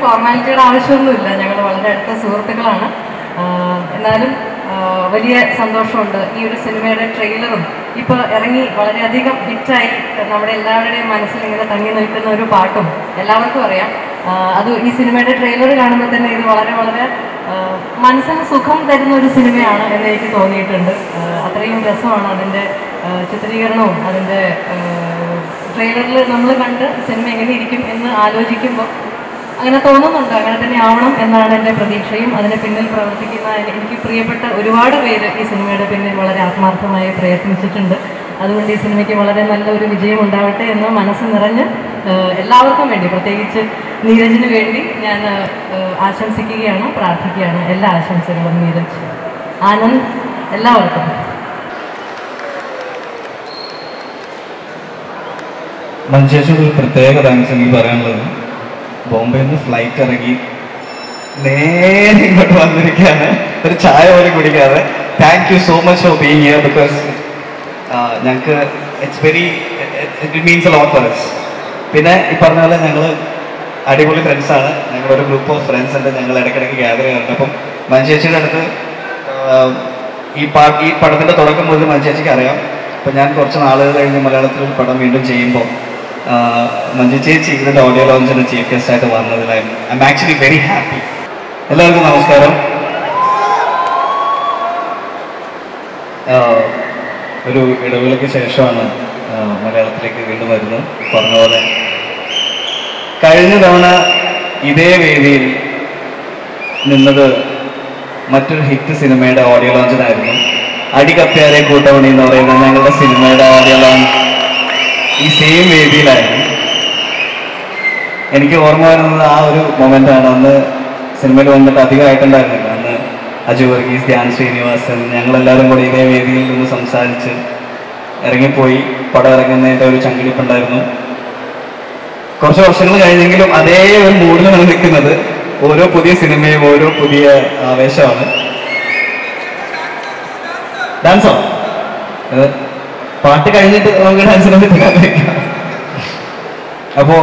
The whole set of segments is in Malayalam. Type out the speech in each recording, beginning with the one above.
ഫോർമാലിറ്റിയുടെ ആവശ്യമൊന്നുമില്ല ഞങ്ങൾ വളരെ അടുത്ത സുഹൃത്തുക്കളാണ് ആഹ് എന്നാലും ആഹ് വലിയ സന്തോഷമുണ്ട് ഈ ഒരു സിനിമയുടെ ട്രെയിലറും ഇപ്പോൾ ഇറങ്ങി വളരെയധികം ഹിറ്റായി നമ്മുടെ എല്ലാവരുടെയും മനസ്സിൽ ഇങ്ങനെ തങ്ങി നിൽക്കുന്ന ഒരു പാട്ടും എല്ലാവർക്കും അറിയാം ആഹ് അത് ഈ സിനിമയുടെ ട്രെയിലർ കാണുമ്പോൾ തന്നെ ഇത് വളരെ വളരെ ആഹ് മനസ്സിന് സുഖം തരുന്ന ഒരു സിനിമയാണ് എന്ന് എനിക്ക് തോന്നിയിട്ടുണ്ട് ആഹ് അത്രയും രസമാണ് അതിൻ്റെ ആഹ് ചിത്രീകരണവും അതിൻ്റെ ട്രെയിലറിൽ നമ്മൾ കണ്ട് സിനിമ എങ്ങനെ ഇരിക്കും എന്ന് ആലോചിക്കുമ്പോൾ അങ്ങനെ തോന്നുന്നുണ്ട് അങ്ങനെ തന്നെ ആവണം എന്നാണ് എൻ്റെ പ്രതീക്ഷയും അതിന് പിന്നിൽ പ്രവർത്തിക്കുന്ന എനിക്ക് പ്രിയപ്പെട്ട ഒരുപാട് പേര് ഈ സിനിമയുടെ പിന്നിൽ വളരെ ആത്മാർത്ഥമായി പ്രയത്നിച്ചിട്ടുണ്ട് അതുകൊണ്ട് ഈ സിനിമയ്ക്ക് വളരെ നല്ലൊരു വിജയം ഉണ്ടാവട്ടെ എന്ന് മനസ്സ് നിറഞ്ഞ് ആഹ് എല്ലാവർക്കും വേണ്ടി പ്രത്യേകിച്ച് നീരജിന് വേണ്ടി ഞാൻ ആഹ് ആശംസിക്കുകയാണ് പ്രാർത്ഥിക്കുകയാണ് എല്ലാ ആശംസകളും നീരജ് ആനന്ദ് എല്ലാവർക്കും മഞ്ചേശ്വർ ഒരു പ്രത്യേക താങ്ക്സ് എനിക്ക് പറയാനുള്ളത് ബോംബെയിൽ നിന്ന് ഫ്ലൈറ്റ് ഇറങ്ങി നേരെ ഇങ്ങോട്ട് വന്നിരിക്കുകയാണ് ഒരു ചായ പോലും കുടിക്കാതെ thank you so much for being here because ഞങ്ങൾക്ക് it's very it means a lot for us പിന്നെ ഈ പറഞ്ഞ പോലെ ഞങ്ങൾ അടിപൊളി ഫ്രണ്ട്സാണ് ഞങ്ങളൊരു ഗ്രൂപ്പ് ഓഫ് ഫ്രണ്ട്സ് ഉണ്ട് ഞങ്ങൾ ഇടയ്ക്കിടയ്ക്ക് ഗ്യാദർ ചെയ്യാറുണ്ട് അപ്പം മഞ്ചേച്ചിയുടെ അടുത്ത് ആഹ്, ഈ പാ ഈ പടത്തിൻ്റെ തുടക്കം മുതൽ മഞ്ചേച്ചിക്ക് അറിയാം അപ്പം ഞാൻ കുറച്ച് നാളുകൾ കഴിഞ്ഞ് മലയാളത്തിൽ ഒരു പടം വീണ്ടും ചെയ്യുമ്പോൾ മഞ്ജു ചേച്ചി ഇതിൻ്റെ ഓഡിയോ ലോഞ്ചിന് ചീഫ് ഗസ്റ്റ് ആയിട്ട് വന്നതിൽ I'm actually very happy എല്ലാവർക്കും നമസ്കാരം ആഹ്, ഒരു ഇടവേളയ്ക്ക് ശേഷമാണ് ആഹ്, മലയാളത്തിലേക്ക് വീണ്ടും വരുന്നത് പറഞ്ഞ പോലെ കഴിഞ്ഞ തവണ ഇതേ വേദിയിൽ നിന്നത് മറ്റൊരു ഹിറ്റ് സിനിമയുടെ ഓഡിയോ ലോഞ്ചിനായിരുന്നു അടികപ്പ്യാരെ കൂട്ടമണി എന്ന് പറയുന്ന ഞങ്ങളുടെ സിനിമയുടെ ഓഡിയോ ലോഞ്ച് ഈ സെയിം വേദിയിലായിരുന്നു എനിക്ക് ഓർമ്മ വരുന്നത് ആ ഒരു മൊമെന്റ് ആണ് അന്ന് സിനിമയിൽ വന്നിട്ട് അധികമായിട്ടുണ്ടായിരുന്നില്ല അന്ന് അജു വർഗീസ് ധ്യാൻ ശ്രീനിവാസൻ ഞങ്ങളെല്ലാവരും കൂടി ഇതേ വേദിയിൽ നിന്ന് സംസാരിച്ച് ഇറങ്ങിപ്പോയി പടം ഇറങ്ങുന്നതിൻ്റെ ഒരു ചങ്കിടിപ്പുണ്ടായിരുന്നു കുറച്ച് വർഷങ്ങൾ കഴിഞ്ഞെങ്കിലും അതേ ഒരു മൂഡിലാണ് നിൽക്കുന്നത് ഓരോ പുതിയ സിനിമയും ഓരോ പുതിയ ആവേശമാണ് ഡാൻസോ അത് പാട്ട് കഴിഞ്ഞിട്ട് നമുക്ക് ഡാൻസിനെ പറ്റി ആലോചിക്കാം അപ്പോ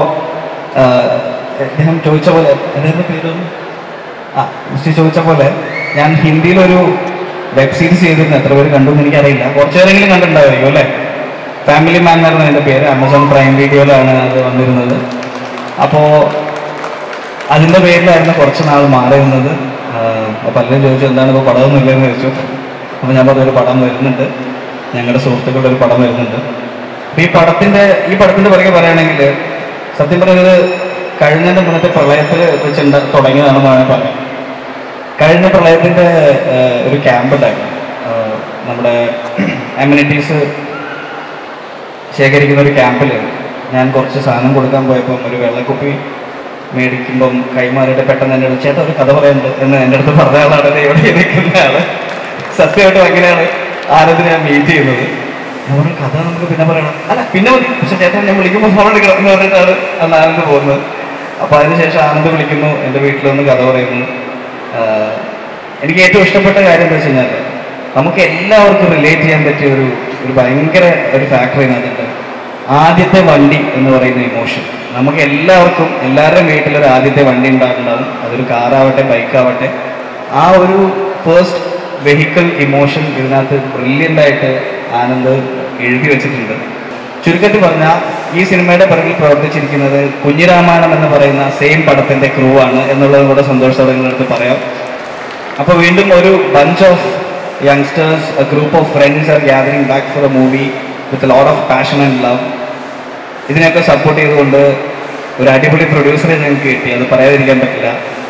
അദ്ദേഹം ചോദിച്ച പോലെ എന്തായിരുന്നു പേരൊന്നും ആ മിസ്റ്റി ചോദിച്ച പോലെ ഞാൻ ഹിന്ദിയിലൊരു വെബ് സീരീസ് ചെയ്തിരുന്നു എത്ര പേര് കണ്ടു എന്ന് എനിക്കറിയില്ല കുറച്ച് പേരെങ്കിലും കണ്ടിട്ടുണ്ടായിരിക്കും അല്ലേ ഫാമിലി മാൻ എന്നായിരുന്നു എൻ്റെ പേര് ആമസോൺ പ്രൈം വീഡിയോയിലാണ് അത് വന്നിരുന്നത് അപ്പോൾ അതിൻ്റെ പേരിലായിരുന്നു കുറച്ച് നാൾ മാറി നിന്നത് അപ്പോൾ പലരും ചോദിച്ചു എന്താണ് ഇപ്പോൾ പടമൊന്നും ഇല്ലെന്ന് ചോദിച്ചു അപ്പോൾ ഞാൻ പറഞ്ഞു ഒരു പടം വരുന്നുണ്ട് ഞങ്ങളുടെ സുഹൃത്തുക്കളുടെ ഒരു പടം വരുന്നുണ്ട് അപ്പോൾ ഈ പടത്തിൻ്റെ ഈ പടത്തിൻ്റെ പുറകെ പറയുകയാണെങ്കിൽ സത്യം പറയുന്നത് കഴിഞ്ഞതിൻ്റെ മുന്നത്തെ പ്രളയത്തിൽ വെച്ചുണ്ട തുടങ്ങിയതാണെന്ന് വേണമെങ്കിൽ പറയാം കഴിഞ്ഞ പ്രളയത്തിൻ്റെ ഒരു ക്യാമ്പ് ഉണ്ടായിരുന്നു ആഹ് നമ്മുടെ അമ്യൂണിറ്റീസ് ശേഖരിക്കുന്ന ഒരു ക്യാമ്പിൽ ഞാൻ കുറച്ച് സാധനം കൊടുക്കാൻ പോയപ്പം ഒരു വെള്ളക്കുപ്പി മേടിക്കുമ്പം കൈമാറിയിട്ട് പെട്ടെന്ന് എൻ്റെ അടുത്ത് ചേട്ടാ ഒരു കഥ പറയുന്നുണ്ട് എന്ന് എൻ്റെ അടുത്ത് പറഞ്ഞ ആളാണ് ദേ ഇവിടെ നിൽക്കുന്ന ആള് സത്യമായിട്ടും അങ്ങനെയാണ് ആനന്ദിനെ ഞാൻ മീറ്റ് ചെയ്യുന്നത് ഞാൻ പറഞ്ഞു കഥ നമുക്ക് പിന്നെ പറയണം അല്ല പിന്നെ മതി പക്ഷെ ചേട്ടൻ ഞാൻ വിളിക്കുമ്പോൾ ഫോൺ എടുക്കണം എന്ന് പറഞ്ഞിട്ടാണ് അന്ന് ആനന്ദ് പോകുന്നത് അപ്പോൾ അതിനുശേഷം ആനന്ദ് വിളിക്കുന്നു എൻ്റെ വീട്ടിൽ വന്ന് കഥ പറയുന്നു ആഹ് എനിക്ക് ഏറ്റവും ഇഷ്ടപ്പെട്ട കാര്യം എന്താ വെച്ച് കഴിഞ്ഞാൽ നമുക്ക് എല്ലാവർക്കും റിലേറ്റ് ചെയ്യാൻ പറ്റിയ ഒരു ഒരു ഭയങ്കര ഒരു ഫാക്ടർ ഇതിനകത്തുണ്ട് ആദ്യത്തെ വണ്ടി എന്ന് പറയുന്ന ഇമോഷൻ നമുക്ക് എല്ലാവർക്കും എല്ലാവരുടെയും വീട്ടിൽ ഒരു ആദ്യത്തെ വണ്ടി ഉണ്ടാകുന്നുണ്ടാവും അതൊരു കാറാവട്ടെ ബൈക്കാവട്ടെ ആ ഒരു ഫേസ്റ്റ് വെഹിക്കിൾ ഇമോഷൻ ഇതിനകത്ത് ബ്രില്യൻ്റ് ആയിട്ട് ആനന്ദ് എഴുതി വെച്ചിട്ടുണ്ട് ചുരുക്കത്തിൽ പറഞ്ഞാൽ ഈ സിനിമയുടെ പിറകിൽ പ്രവർത്തിച്ചിരിക്കുന്നത് കുഞ്ഞിരാമായണം എന്ന് പറയുന്ന സെയിം പടത്തിന്റെ ക്രൂ ആണ് എന്നുള്ളത് കൂടെ സന്തോഷത്തോടെ നിങ്ങളടുത്ത് പറയാം അപ്പോൾ വീണ്ടും ഒരു bunch of youngsters a group of friends are gathering back for a movie with lot of passion and love ഇതിനെയൊക്കെ സപ്പോർട്ട് ചെയ്തുകൊണ്ട് ഒരു അടിപൊളി പ്രൊഡ്യൂസറെ ഞങ്ങൾക്ക് കിട്ടി അത് പറയാതിരിക്കാൻ പറ്റില്ല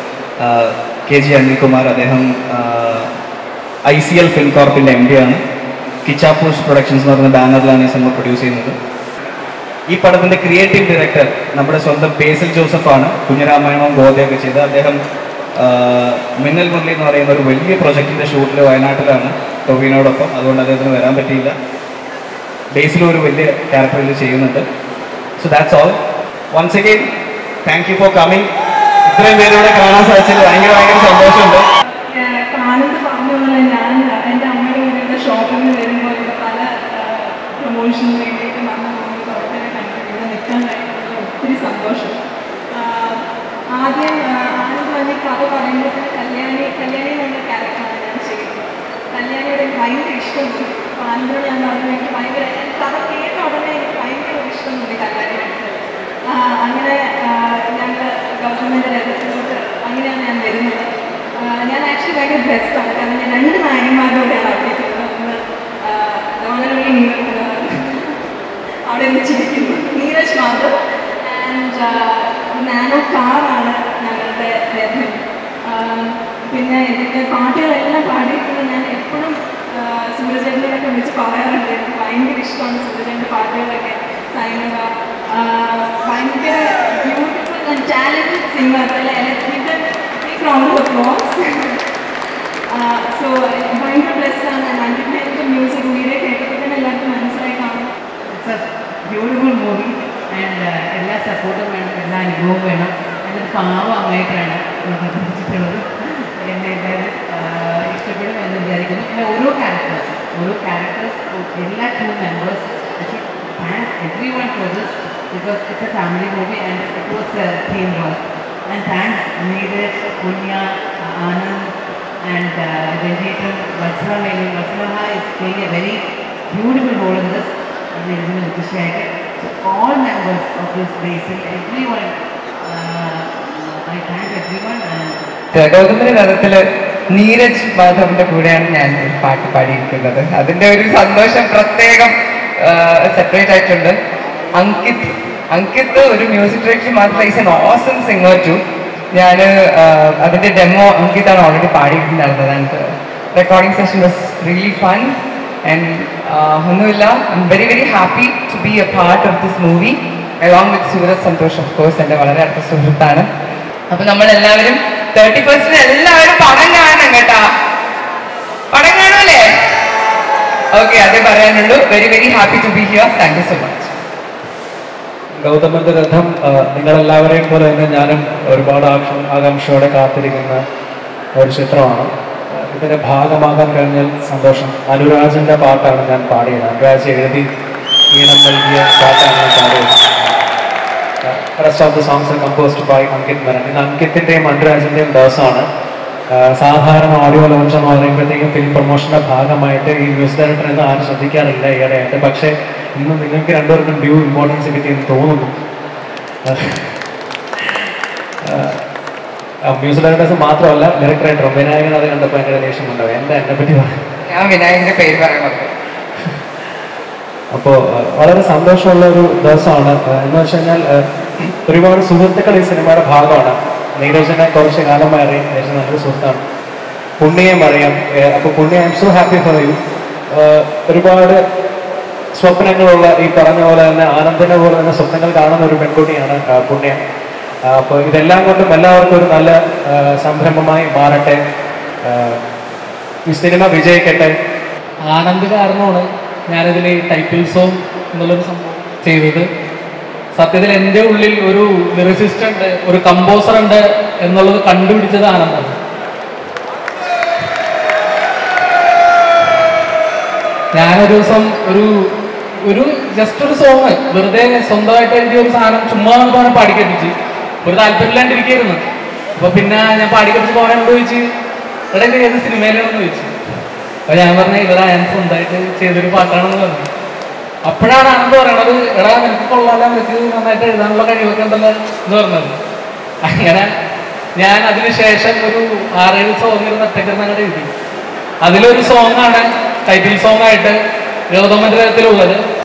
കെ ജി അനിൽകുമാർ അദ്ദേഹം ഐ സി എൽ ഫിലിം കോർപ്പിൻ്റെ എം ഡി ആണ് കിച്ചാപ്പൂസ് പ്രൊഡക്ഷൻസ് എന്ന് പറയുന്ന ബാനറിലാണ് ഈ സിനിമ പ്രൊഡ്യൂസ് ചെയ്യുന്നത് ഈ പടത്തിന്റെ ക്രിയേറ്റീവ് ഡയറക്ടർ നമ്മുടെ സ്വന്തം ബേസിൽ ജോസഫാണ് കുഞ്ഞിരാമായണവും ഗോതയൊക്കെ ചെയ്ത് അദ്ദേഹം ആ, മിന്നൽ മുരളി എന്ന് പറയുന്ന ഒരു വലിയ പ്രൊജക്ടിന്റെ ഷൂട്ടിൽ വയനാട്ടിലാണ് ടൊവിനോടൊപ്പം അതുകൊണ്ട് അദ്ദേഹത്തിന് വരാൻ പറ്റിയില്ല ബേസിലും ഒരു വലിയ ക്യാരക്ടറിൽ ചെയ്യുന്നുണ്ട് so that's all once again thank you for coming ഇത്രയും പേരോടെ കാണാൻ സാധിച്ചതിൽ ഭയങ്കര ഭയങ്കര സന്തോഷമുണ്ട് ആനന്ദ് പറഞ്ഞ പോലെ ഞാൻ എൻ്റെ അമ്മയുടെ വീടിൻ്റെ ഷോപ്പിൽ നിന്ന് വരുമ്പോൾ ഇവിടെ പല പ്രൊമോഷന് വേണ്ടിയിട്ട് വന്ന പ്രവർത്തനം കണ്ടു ഇവിടെ നിൽക്കാൻ കഴിഞ്ഞതിൽ ഒത്തിരി സന്തോഷം ആഹ് ആദ്യം ആ, ആനന്ദ് വന്ന് കഥ പറയുമ്പോൾ തന്നെ കല്യാണി കല്യാണി എന്നുള്ള ക്യാരക്ടറാണ് ഞാൻ ചെയ്യുന്നത് കല്യാണിയോട് എനിക്ക് ഭയങ്കര ഇഷ്ടം തോന്നി അപ്പോൾ ആനന്ദിനോട് ഞാൻ പറഞ്ഞു എനിക്ക് ഭയങ്കര എനിക്ക് കഥ കേട്ട ഉടനെ എനിക്ക് ഭയങ്കര ഒരു ഇഷ്ടം തോന്നി കല്യാണിയോട് ആ, അങ്ങനെ ഞങ്ങൾ ഗവൺമെൻറ് രംഗത്തിലോട്ട് അങ്ങനെയാണ് ഞാൻ വരുന്നത് ആ, ഞാൻ ആക്ച്വലി ഭയങ്കര ബെസ്റ്റാണ് കാരണം ഞാൻ രണ്ട് നായകന്മാരോടെയാണ് അഭിനയിക്കുന്നത് ഒന്ന് ഗവൺമെൻറ് നീരജ് അവിടെ നിന്ന് ചിരിക്കുന്നു നീരജ് മാധവ് ആൻഡ് നാനോ കാറാണ് ഞങ്ങളുടെ രഥൻ പിന്നെ ഇതിൻ്റെ പാട്ടുകളെല്ലാം പാടിയിരിക്കുന്നത് ഞാൻ എപ്പോഴും സൂര്യചേട്ടനൊക്കെ വിളിച്ച് പറയാറുണ്ട് എനിക്ക് ഭയങ്കര ഇഷ്ടമാണ് സൂര്യചേട്ടൻ്റെ പാട്ടുകളൊക്കെ സൈനക ഭയങ്കര ബ്യൂട്ടിഫുൾ ആൻഡ് ടാലൻറ്റഡ് സിംഗേഴ്സ് അല്ലെ റൗണ്ട് ഓഫ് applause. സോ ഭയങ്കര ബ്ലെസ്ഡ് ആണ് അണ്ടിന്റെ മ്യൂസിക് വീഡിയോ കേട്ടപ്പോൾ തന്നെ എല്ലാവർക്കും മനസ്സിലായി കാണും it's a beautiful movie and എല്ലാ സപ്പോർട്ടും വേണം എല്ലാ അനുഭവവും വേണം നല്ലൊരു പാവ അമ്മയായിട്ടാണ് പ്രവർത്തിച്ചിട്ടുള്ളത് എന്നെ എല്ലാവരും ആഹ്, ഇഷ്ടപ്പെടും എന്ന് വിചാരിക്കുന്നു പിന്നെ ഓരോ ക്യാരക്ടേഴ്സ് ഓരോ ക്യാരക്ടേഴ്സ് എല്ലാ to members thank everyone for this because it's a family movie and it was a teamwork and thanks Neeraj Punya Anand and uh, Ranjitan Vatsala Meli. Vatsala is playing a very beautiful role in this. And it is an appreciated. So all members of this basin, everyone, uh, I thank everyone and ഗൗതമിന്റെ രഥത്തില് Neeraj മാധവന്റെ കൂടെയാണ് ഞാൻ ഒരു പാട്ട് പാടിയിരിക്കുന്നത് അതിന്റെ ഒരു സന്തോഷം പ്രത്യേകം സെപ്പറേറ്റ് ആയിട്ടുണ്ട് അങ്കിത് അങ്കിത് ഒരു മ്യൂസിക് ഡയറക്ടർ മാത്രമല്ല is an awesome singer too ഞാൻ അതിന്റെ ഡെമോ അങ്കിതാണ് ഓൾറെഡി പാടിയിട്ടുണ്ടായിരുന്നത് and recording session was really fun and ഒന്നുമില്ല I'm very very happy to be a part of this movie along with Sooraj Santhosh of course എൻ്റെ വളരെ അടുത്ത സുഹൃത്താണ് അപ്പൊ നമ്മൾ എല്ലാവരും തേർട്ടി ഫസ്റ്റിന് എല്ലാവരും പടം കാണണം കേട്ടാ പടം കാണൂലേ ഓക്കെ അതേ പറയാനുള്ളൂ very very happy to be here thank you so much ഗൗതമന്റെ രഥം ആ, നിങ്ങളെല്ലാവരെയും പോലെ തന്നെ ഞാനും ഒരുപാട് ആക്ഷ- ആകാംക്ഷയോടെ കാത്തിരിക്കുന്ന ഒരു ചിത്രമാണ് ആ, ഇതിന്റെ ഭാഗമാകാൻ കഴിഞ്ഞാൽ സന്തോഷം അനുരാജിന്റെ പാട്ടാണ് ഞാൻ പാടിയത് അനുരാജ് എഴുതി ഈണം നൽകിയ പാട്ടാണ് ഞാൻ പാടിയത് rest of the songs composed by Ankit Menon ഇത് അങ്കിത്തിന്റെയും അനുരാജിന്റെയും ദിവസമാണ് ആ, സാധാരണ ഓഡിയോ ലോഞ്ച് എന്ന് പറയുമ്പോഴത്തേക്കും ഫിലിം പ്രൊമോഷന്റെ ഭാഗമായിട്ട് ഈ മ്യൂസിക് ഡയറക്ടർ എന്ന് ആരും ശ്രദ്ധിക്കാറില്ല ഈയിടെയായിട്ട് പക്ഷേ ഇന്ന് നിങ്ങൾക്ക് രണ്ടുപേർക്കും ഡ്യൂ ഇമ്പോർട്ടൻസ് കിട്ടിയെന്ന് തോന്നുന്നു മ്യൂസിക് ഡയറക്ടേഴ്സ് മാത്രമല്ല ലിറിക് റൈറ്ററും വിനായകൻ അത് കണ്ടപ്പോൾ എൻ്റെ ദേഷ്യം ഉണ്ടാവും എന്താ എന്നെ പറ്റി പറയാം ഞാൻ വിനായകന്റെ പേര് പറയാൻ പറഞ്ഞു അപ്പോൾ വളരെ സന്തോഷമുള്ള ഒരു ദിവസമാണ് ആ, എന്ന് വെച്ച് കഴിഞ്ഞാൽ ആ, ഒരുപാട് സുഹൃത്തുക്കൾ ഈ സിനിമയുടെ ഭാഗമാണ് നീരജനെ കുറച്ച് കാലമായി അറിയാം നീരജ് നല്ലൊരു സുഹൃത്താണ് പുണ്യം അറിയാം അപ്പോൾ Punya I am so happy for you ഒരുപാട് സ്വപ്നങ്ങളുള്ള ഈ പറഞ്ഞ പോലെ തന്നെ ആനന്ദിനെ പോലെ തന്നെ സ്വപ്നങ്ങൾ കാണുന്ന ഒരു പെൺകുട്ടിയാണ് ആ, പുണ്യ അപ്പോൾ ഇതെല്ലാം കൊണ്ടും എല്ലാവർക്കും ഒരു നല്ല ആ, സംരംഭമായി മാറട്ടെ ആ, ഈ സിനിമ വിജയിക്കട്ടെ ആനന്ദ് കാരണമാണ് ഞാനിതിൽ ടൈറ്റിൽ സോങ് എന്നുള്ളൊരു സംഭവം ചെയ്തത് സത്യത്തിൽ എൻ്റെ ഉള്ളിൽ ഒരു ലിറിസിസ്റ്റ് ഉണ്ട് ഒരു കമ്പോസർ ഉണ്ട് എന്നുള്ളത് കണ്ടുപിടിച്ചത് ആനന്ദാണ് ഞാനൊരു ദിവസം ഒരു ഒരു ജസ്റ്റ് ഒരു സോങ് വെറുതെ സ്വന്തമായിട്ട് എഴുതിയ ഒരു സാധനം ചുമ്മാ പറഞ്ഞ പാടിക്കെട്ടിച്ച് ഒരു താല്പര്യമില്ലാണ്ടിരിക്കുന്നു അപ്പൊ പിന്നെ ഞാൻ പാടിക്കെട്ടിച്ച് പോകാൻ ചോദിച്ച് എടാ ഇത് ഏത് സിനിമയിലാണെന്ന് ചോദിച്ചു അപ്പൊ ഞാൻ പറഞ്ഞ ഇവിടെ ഞാൻ സ്വന്തമായിട്ട് ചെയ്തൊരു പാട്ടാണെന്ന് പറഞ്ഞു അപ്പോഴാണ് ആനന്ദ് പറയണത് എടാ നിനക്ക് കൊള്ളാല നിനക്ക് നന്നായിട്ട് എഴുതാനുള്ള കഴിവൊക്കെ ഉണ്ടല്ലോ എന്ന് പറഞ്ഞത് അങ്ങനെ ഞാൻ അതിനുശേഷം ഒരു ആറേഴ് സോങ് ഇരുന്ന് ഒറ്റക്കിരുന്ന് അങ്ങോട്ട് എഴുതി അതിലൊരു സോങ്ങാണ് ടൈറ്റിൽ സോങ് ആയിട്ട് ഗൗതമന്റെ തരത്തിലുള്ളത്